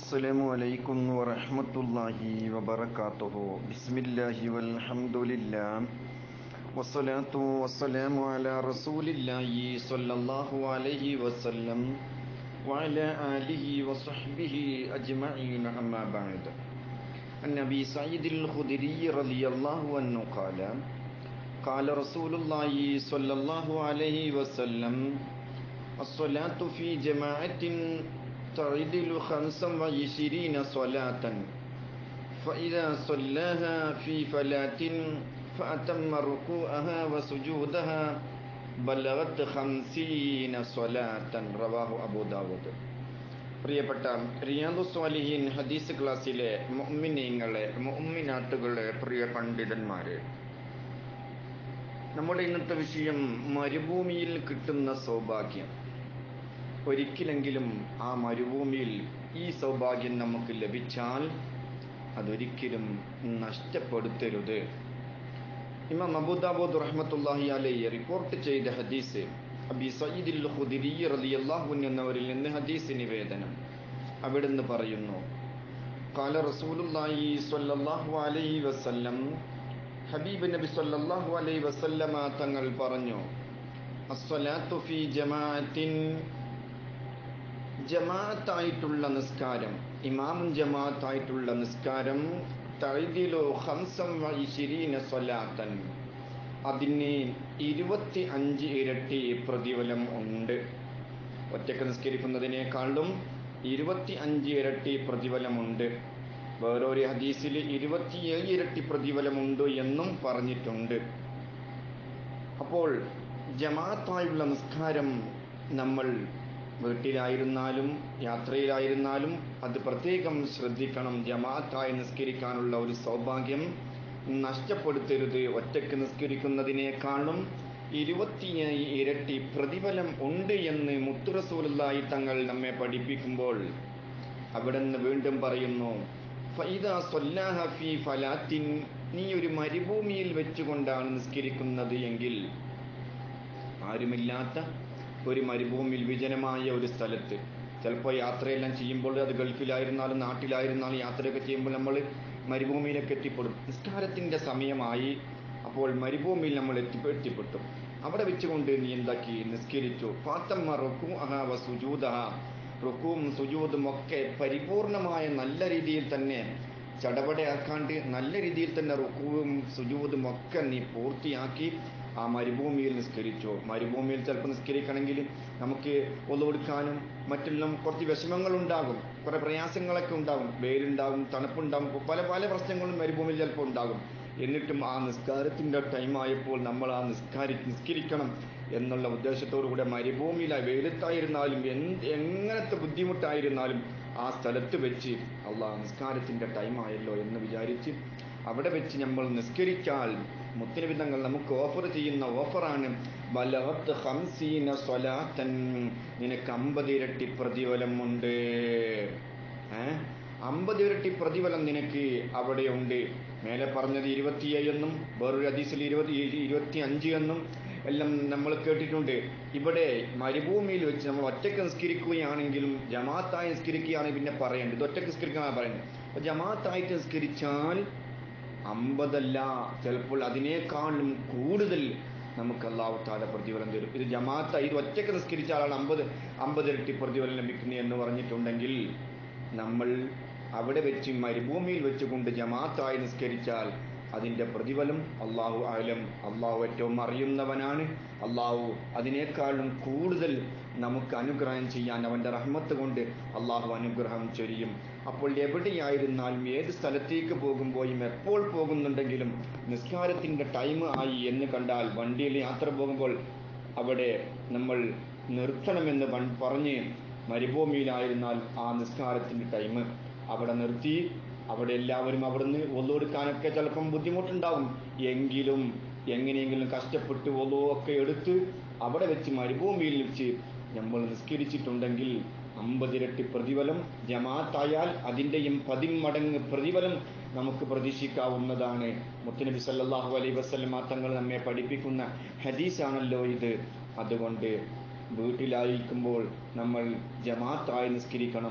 السلام عليكم ورحمة الله وبركاته بسم الله والحمد لله والصلاة والسلام على رسول الله صلى الله عليه وسلم وعلى آله وصحبه أجمعين أما بعد عن أبي سعيد الخدري رضي الله عنه قال قال رسول الله صلى الله عليه وسلم الصلاة في جماعة تعدل خمسا وعشرين صلاة فإذا صلاها في فلاة فأتم ركوعها وسجودها بلغت خمسين صلاة رواه أبو داود പ്രിയപ്പെട്ട റിയാദു സ്വാലിഹീൻ ഹദീസ് ക്ലാസ്സിലെ മുഅ്മിനീങ്ങളെ മുഅ്മിനാട്ടുകളെ പ്രിയ പണ്ഡിതന്മാരെ നമ്മുടെ ഇന്നത്തെ വിഷയം മരുഭൂമിയിൽ കിട്ടുന്ന സൗഭാഗ്യം ഒരിക്കലെങ്കിലും ആ മരുഭൂമിയിൽ ഈ സൗഭാഗ്യം നമുക്ക് ലഭിച്ചാൽ അതൊരിക്കലും നഷ്ടപ്പെടുത്തരുത് ഇമാം അബൂദാബൂദ് റഹ്മത്തുള്ളാഹി അലൈഹി റിപ്പോർട്ട് ചെയ്ത ഹദീസ് അബി സയ്യിദിൽ ഖുദരി റളിയല്ലാഹു അൻഹു എന്നവരിൽ നിന്ന് ഹദീസ് നിവേദനം അവിടുന്ന് പറയുന്നു قال رسول الله صلى الله عليه وسلم ഹബീബ് നബി സല്ലല്ലാഹു അലൈഹി വസല്ലമ തങ്ങൾ പറഞ്ഞു അസ്സലാത്തു ഫീ ജമാഅത്തിൻ ജമാഅത്തായിട്ടുള്ള നിസ്കാരം ഇമാമും ജമാഅത്തായിട്ടുള്ള നിസ്കാരം തഴുതിലോ ഹംസം വൈശിരീന സ്വലാത്തൻ അതിന് ഇരുപത്തി അഞ്ച് ഇരട്ടി പ്രതിഫലം ഉണ്ട് ഒറ്റക്ക് നിസ്കരിക്കുന്നതിനേക്കാളും ഇരുപത്തി അഞ്ച് ഇരട്ടി പ്രതിഫലമുണ്ട് വേറൊരു ഹദീസിൽ ഇരുപത്തിയേഴ് ഇരട്ടി പ്രതിഫലമുണ്ട് എന്നും പറഞ്ഞിട്ടുണ്ട് അപ്പോൾ ജമാഅത്തായുള്ള നിസ്കാരം നമ്മൾ വീട്ടിലായിരുന്നാലും യാത്രയിലായിരുന്നാലും അത് പ്രത്യേകം ശ്രദ്ധിക്കണം ജമാഅത്തായി നിസ്കരിക്കാനുള്ള ഒരു സൗഭാഗ്യം നഷ്ടപ്പെടുത്തരുത് ഒറ്റയ്ക്ക് നിസ്കരിക്കുന്നതിനേക്കാളും ഇരുപത്തിയേഴ് ഇരട്ടി പ്രതിഫലം ഉണ്ട് എന്ന് മുത്തുറസൂലായി തങ്ങൾ നമ്മെ പഠിപ്പിക്കുമ്പോൾ അവിടെ നിന്ന് വീണ്ടും പറയുന്നു ഫൈദ സൊല്ലാഹ ഫി ഫലാത്തിൻ നീ ഒരു മരുഭൂമിയിൽ വെച്ചുകൊണ്ടാണ് നിസ്കരിക്കുന്നത് എങ്കിൽ ആരുമില്ലാത്ത ഒരു മരുഭൂമിയിൽ വിജനമായ ഒരു സ്ഥലത്ത് ചിലപ്പോൾ യാത്രയെല്ലാം ചെയ്യുമ്പോൾ അത് ഗൾഫിലായിരുന്നാലും നാട്ടിലായിരുന്നാലും യാത്രയൊക്കെ ചെയ്യുമ്പോൾ നമ്മൾ മരുഭൂമിയിലേക്ക് എത്തിപ്പെടും നിസ്കാരത്തിൻ്റെ സമയമായി അപ്പോൾ മരുഭൂമിയിൽ നമ്മൾ എത്തി എത്തിപ്പെട്ടു അവിടെ വെച്ചുകൊണ്ട് നീ എന്താക്കി നിസ്കരിച്ചു ഫാത്തമ്മ റൊക്കും അഹാവ സുജൂദഹ റുക്കും സുജൂദും ഒക്കെ പരിപൂർണമായ നല്ല രീതിയിൽ തന്നെ ചടപടയാക്കാണ്ട് നല്ല രീതിയിൽ തന്നെ റുക്കുവും സുജൂദും ഒക്കെ നീ പൂർത്തിയാക്കി ആ മരുഭൂമിയിൽ നിസ്കരിച്ചു മരുഭൂമിയിൽ ചിലപ്പോൾ നിസ്കരിക്കണമെങ്കിൽ നമുക്ക് ഒന്നുകൊടുക്കാനും മറ്റെല്ലാം കുറച്ച് വിഷമങ്ങൾ ഉണ്ടാകും കുറെ പ്രയാസങ്ങളൊക്കെ ഉണ്ടാകും വെയിലുണ്ടാകും തണുപ്പുണ്ടാകും പല പല പ്രശ്നങ്ങളും മരുഭൂമിയിൽ ചിലപ്പോൾ ഉണ്ടാകും എന്നിട്ടും ആ നിസ്കാരത്തിൻ്റെ ടൈം ആയപ്പോൾ നമ്മൾ ആ നിസ്കാരി നിസ്കരിക്കണം എന്നുള്ള ഉദ്ദേശത്തോടു കൂടെ മരുഭൂമിയിലായി വെയിലത്തായിരുന്നാലും എന്ത് എങ്ങനത്തെ ബുദ്ധിമുട്ടായിരുന്നാലും ആ സ്ഥലത്ത് വെച്ച് അള്ളാഹ് നിസ്കാരത്തിൻ്റെ ടൈം ആയല്ലോ എന്ന് വിചാരിച്ച് അവിടെ വെച്ച് നമ്മൾ നിസ്കരിച്ചാൽ മുത്തനവിധങ്ങൾ നമുക്ക് ഓഫർ ചെയ്യുന്ന ഓഫറാണ് ബലഹത്ത് ഹംസീന സ്വലാത്തൻ നിനക്ക് അമ്പത് ഇരട്ടി പ്രതിഫലമുണ്ട് ഏഹ് അമ്പത് ഇരട്ടി പ്രതിഫലം നിനക്ക് അവിടെയുണ്ട് മേലെ പറഞ്ഞത് ഇരുപത്തിയേഴ് എന്നും വേറൊരു ഹദീസിൽ ഇരുപത്തി ഇരുപത്തി അഞ്ച് എന്നും എല്ലാം നമ്മൾ കേട്ടിട്ടുണ്ട് ഇവിടെ മരുഭൂമിയിൽ വെച്ച് നമ്മൾ ഒറ്റയ്ക്ക് നിസ്കരിക്കുകയാണെങ്കിലും ജമാഅത്തായി നിസ്കരിക്കുകയാണെങ്കിൽ പിന്നെ പറയേണ്ടത് ഇത് ഒറ്റയ്ക്ക് നിസ്കരിക്കാനാണ് പറയുന്നത് അപ്പോൾ ജമാഅത്തായിട്ട് നിസ്കരിച്ചാൽ അമ്പതല്ല ചിലപ്പോൾ അതിനേക്കാളും കൂടുതൽ നമുക്ക് അള്ളാഹു താല പ്രതിഫലം തരും ഇത് ജമാഅത്ത ഇത് ഒറ്റയ്ക്ക് നിസ്കരിച്ച ആളാണ് അമ്പത് അമ്പത് ഇരട്ടി പ്രതിഫലം ലഭിക്കുന്നത് എന്ന് പറഞ്ഞിട്ടുണ്ടെങ്കിൽ നമ്മൾ അവിടെ വെച്ച് മരുഭൂമിയിൽ വെച്ചുകൊണ്ട് ജമാഅത്തായി നിസ്കരിച്ചാൽ അതിൻ്റെ പ്രതിഫലം അള്ളാഹു ആലം അള്ളാഹു ഏറ്റവും അറിയുന്നവനാണ് അള്ളാഹു അതിനേക്കാളും കൂടുതൽ നമുക്ക് അനുഗ്രഹം ചെയ്യാൻ അവൻ്റെ റഹ്മത്ത് കൊണ്ട് അള്ളാഹു അനുഗ്രഹം ചൊരിയും അപ്പോൾ എവിടെയായിരുന്നാലും ഏത് സ്ഥലത്തേക്ക് പോകുമ്പോഴും എപ്പോൾ പോകുന്നുണ്ടെങ്കിലും നിസ്കാരത്തിൻ്റെ ടൈം ആയി എന്ന് കണ്ടാൽ വണ്ടിയിൽ യാത്ര പോകുമ്പോൾ അവിടെ നമ്മൾ നിർത്തണമെന്ന് പറഞ്ഞ് മരുഭൂമിയിലായിരുന്നാൽ ആ നിസ്കാരത്തിൻ്റെ ടൈം അവിടെ നിർത്തി അവിടെ എല്ലാവരും അവിടുന്ന് ഒന്നുകൊടുക്കാനൊക്കെ ചിലപ്പം ബുദ്ധിമുട്ടുണ്ടാവും എങ്കിലും എങ്ങനെയെങ്കിലും കഷ്ടപ്പെട്ട് ഒന്നുമൊക്കെ എടുത്ത് അവിടെ വെച്ച് മരുഭൂമിയിൽ വെച്ച് നമ്മൾ നിസ്കരിച്ചിട്ടുണ്ടെങ്കിൽ അമ്പതിരട്ടി പ്രതിഫലം ജമാഅത്തായാൽ അതിൻ്റെയും പതിന്മടങ്ങ് പ്രതിഫലം നമുക്ക് പ്രതീക്ഷിക്കാവുന്നതാണ് മുത്തനബി സല്ലല്ലാഹു അലൈഹി വസല്ലമ തങ്ങൾ നമ്മെ പഠിപ്പിക്കുന്ന ഹദീസാണല്ലോ ഇത് അതുകൊണ്ട് വീട്ടിലായിരിക്കുമ്പോൾ നമ്മൾ ജമാഅത്തായി നിസ്കരിക്കണം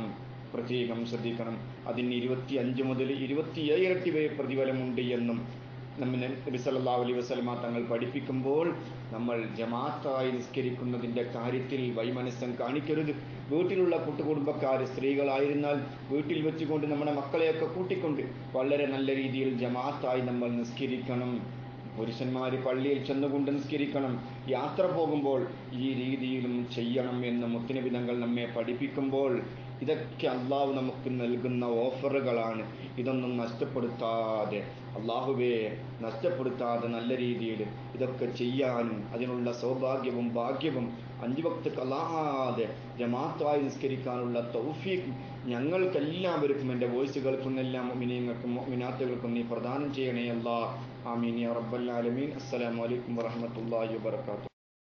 പ്രത്യേകം ശ്രദ്ധിക്കണം അതിന് ഇരുപത്തി അഞ്ച് മുതൽ ഇരുപത്തിയേഴ് ഇരട്ടി വരെ പ്രതിഫലമുണ്ട് എന്നും നമ്മെ നബി സല്ലല്ലാഹു അലൈഹി വസല്ലമ തങ്ങൾ പഠിപ്പിക്കുമ്പോൾ നമ്മൾ ജമാഅത്തായി നിസ്കരിക്കുന്നതിൻ്റെ കാര്യത്തിൽ വൈമനസ്സം കാണിക്കരുത് വീട്ടിലുള്ള കൂട്ടുകുടുംബക്കാർ സ്ത്രീകളായിരുന്നാൽ വീട്ടിൽ വെച്ചുകൊണ്ട് നമ്മുടെ മക്കളെയൊക്കെ കൂട്ടിക്കൊണ്ട് വളരെ നല്ല രീതിയിൽ ജമാഅത്തായി നമ്മൾ നിസ്കരിക്കണം പുരുഷന്മാർ പള്ളിയിൽ ചെന്നുകൊണ്ട് നിസ്കരിക്കണം യാത്ര പോകുമ്പോൾ ഈ രീതിയിലും ചെയ്യണം എന്ന് മുത്തുനബി തങ്ങൾ നമ്മെ പഠിപ്പിക്കുമ്പോൾ ഇതൊക്കെ അള്ളാഹു നമുക്ക് നൽകുന്ന ഓഫറുകളാണ് ഇതൊന്നും നഷ്ടപ്പെടുത്താതെ അള്ളാഹുവെ നഷ്ടപ്പെടുത്താതെ നല്ല രീതിയിൽ ഇതൊക്കെ ചെയ്യാനും അതിനുള്ള സൗഭാഗ്യവും ഭാഗ്യവും അഞ്ചു ഭക്ത് കലാതെ ജമാഅത്തായി നിസ്കരിക്കാനുള്ള തൗഫീഖ് ഞങ്ങൾക്കെല്ലാവർക്കും എൻ്റെ വോയിസ് കേൾക്കുന്നെല്ലാം മിനിയങ്ങൾക്കും മിനാത്തുകൾക്കും നീ പ്രദാനം ചെയ്യണേ അല്ലാ ആമീൻ യാ റബ്ബൽ ആലമീൻ അസ്സലാമു അലൈക്കും വറഹ്മത്തുള്ളാഹി വബറകാതുഹു